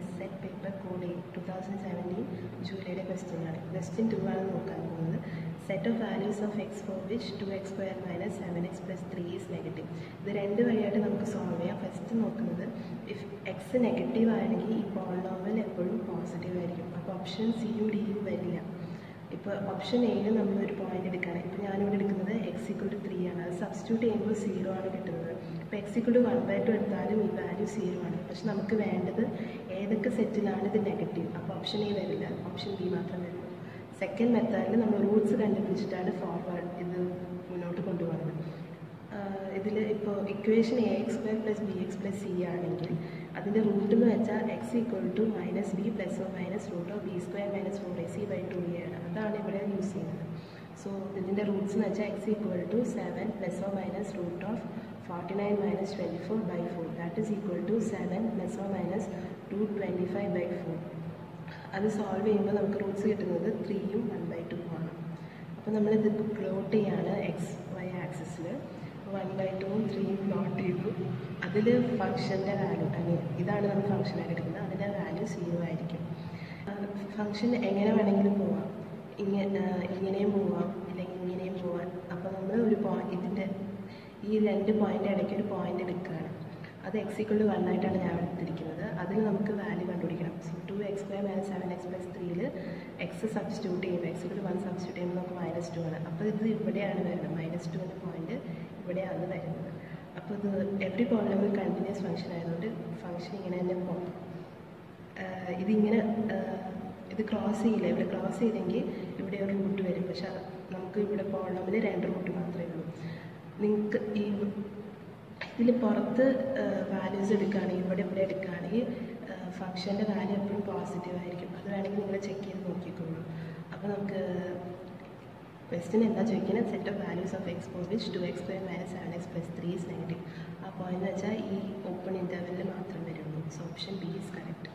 S set paper code eight two thousand seventeen ജൂലൈയുടെ question ആണ് question two ആണ് നോക്കാൻ പോകുന്നത് set of values of x for which two x square minus seven x plus three is negative ഇത് രണ്ട് വഴിയായിട്ട് നമുക്ക് solve ചെയ്യാം ഫസ്റ്റ് നോക്കുന്നത് ഇഫ് എക്സ് നെഗറ്റീവ് ആണെങ്കിൽ ഈ പോളിനോമൽ എപ്പോഴും പോസിറ്റീവ് ആയിരിക്കും അപ്പോൾ ഓപ്ഷൻ സിയും ഡിയും വരില്ല ഇപ്പോൾ ഓപ്ഷൻ എയിൽ നമ്മൾ ഒരു പോയിന്റ് എടുക്കുകയാണ് ഇപ്പോൾ ഞാനിവിടെ എടുക്കുന്നത് എക്സ് ഇക്വൾ ടു ത്രീ ആണ് അത് സബ്സ്റ്റിറ്റ്യൂട്ട് ചെയ്യുമ്പോൾ സീറോ ആണ് കിട്ടുന്നത് ഇപ്പോൾ x equal to one by two എടുത്താലും ഈ വാല്യൂ സീറോ ആണ് പക്ഷെ നമുക്ക് വേണ്ടത് ഏതൊക്കെ സെറ്റിലാണ് ഇത് നെഗറ്റീവ് അപ്പോൾ ഓപ്ഷൻ എ വരില്ല ഓപ്ഷൻ ബി മാത്രം വരുള്ളൂ സെക്കൻഡ് മെത്തേഡിൽ നമ്മൾ റൂട്ട്സ് കണ്ടുപിടിച്ചിട്ടാണ് ഫോർവേഡ് ഇത് മുന്നോട്ട് കൊണ്ടുപോകുന്നത് ഇതിൽ ഇപ്പോൾ equation a x square plus b x plus c ആണെങ്കിൽ അതിൻ്റെ റൂട്ട് എന്ന് വെച്ചാൽ x equal to minus b plus or minus root of b square minus four a c by two a ആണ് അതാണ് ഇവിടെ യൂസ് ചെയ്യുന്നത് സോ ഇതിൻ്റെ roots എന്ന് വെച്ചാൽ x equal to seven plus or minus root of forty nine minus twenty four by four that is equal to seven plus or minus two twenty five by four അത് solve ചെയ്യുമ്പോൾ നമുക്ക് Roots കിട്ടുന്നത് ത്രീയും one by to ആണ് അപ്പോൾ നമ്മളിത് plot ചെയ്യാണ് x y ആക്സിസിൽ വൺ ബൈ ടൂവും ത്രീയും പ്ലോട്ട് ചെയ്തു അതിൽ ഫംഗ്ഷൻ്റെ വാല്യൂ ഐ മീൻ ഇതാണ് നമ്മൾ ഫംഗ്ഷനായിട്ട് എടുക്കുന്നത് അതിൻ്റെ വാല്യൂ സീറോ ആയിരിക്കും ഫംഗ്ഷൻ എങ്ങനെ വേണമെങ്കിലും പോവാം ഇങ്ങനെ ഇങ്ങനെയും പോവാം അല്ലെങ്കിൽ ഇങ്ങനെയും പോവാം അപ്പോൾ നമ്മൾ ഒരു പോയിന്റ് ഇതിൻ്റെ ഈ രണ്ട് പോയിൻ്റ് ഇടയ്ക്ക് ഒരു പോയിന്റ് എടുക്കുകയാണ് അത് എക്സ് ഈക്വൾ ടു വൺ ആയിട്ടാണ് ഞാൻ എടുത്തിരിക്കുന്നത് അതിൽ നമുക്ക് വാല്യൂ കണ്ടുപിടിക്കണം so two x square minus seven x plus ത്രീയിൽ എക്സ് സബ്സ്റ്റിറ്റ്യൂട്ട് ചെയ്യുമ്പോൾ എക്സ് ഈക്വൾ വൺ സബ്സ്റ്റിറ്റ്യൂട്ട് ചെയ്യുമ്പോൾ നമുക്ക് മൈനസ് ടു ആണ് അപ്പോൾ ഇത് ഇവിടെയാണ് വരുന്നത് മൈനസ് ടു എന്ന പോയിന്റ് ഇവിടെയാണ് വരുന്നത് അപ്പോൾ ഇത് എവറി പോയിന്റ് ഒരു കണ്ടിന്യൂസ് ഫംഗ്ഷൻ ആയതുകൊണ്ട് ഫംഗ്ഷൻ ഇങ്ങനെ തന്നെ പോകും ഇതിങ്ങനെ ഇത് ക്രോസ് ചെയ്യില്ല ഇവിടെ ക്രോസ് ചെയ്തെങ്കിൽ ഇവിടെ ഒരു റൂട്ട് വരും പക്ഷെ നമുക്ക് ഇവിടെ പോകണമെങ്കിൽ രണ്ട് റൂട്ട് മാത്രമേ ഉള്ളൂ നിങ്ങൾക്ക് ഈ ഇതിൽ പുറത്ത് വാല്യൂസ് എടുക്കുകയാണെങ്കിൽ ഇവിടെ ഇവിടെ എടുക്കുകയാണെങ്കിൽ ഫംഗ്ഷൻ്റെ വാല്യൂ എപ്പോഴും പോസിറ്റീവ് ആയിരിക്കും അത് വേണമെങ്കിൽ നിങ്ങൾ ചെക്ക് ചെയ്ത് നോക്കിക്കോളൂ അപ്പോൾ നമുക്ക് ക്വസ്റ്റ്യൻ എന്താ ചോദിക്കുന്നത് set of values of x for which two x square minus seven x plus three is negative ആ പോയിന്റ് വെച്ചാൽ ഈ ഓപ്പൺ ഇൻ്റർവെല്ലിൽ മാത്രം വരുള്ളൂ so option B is correct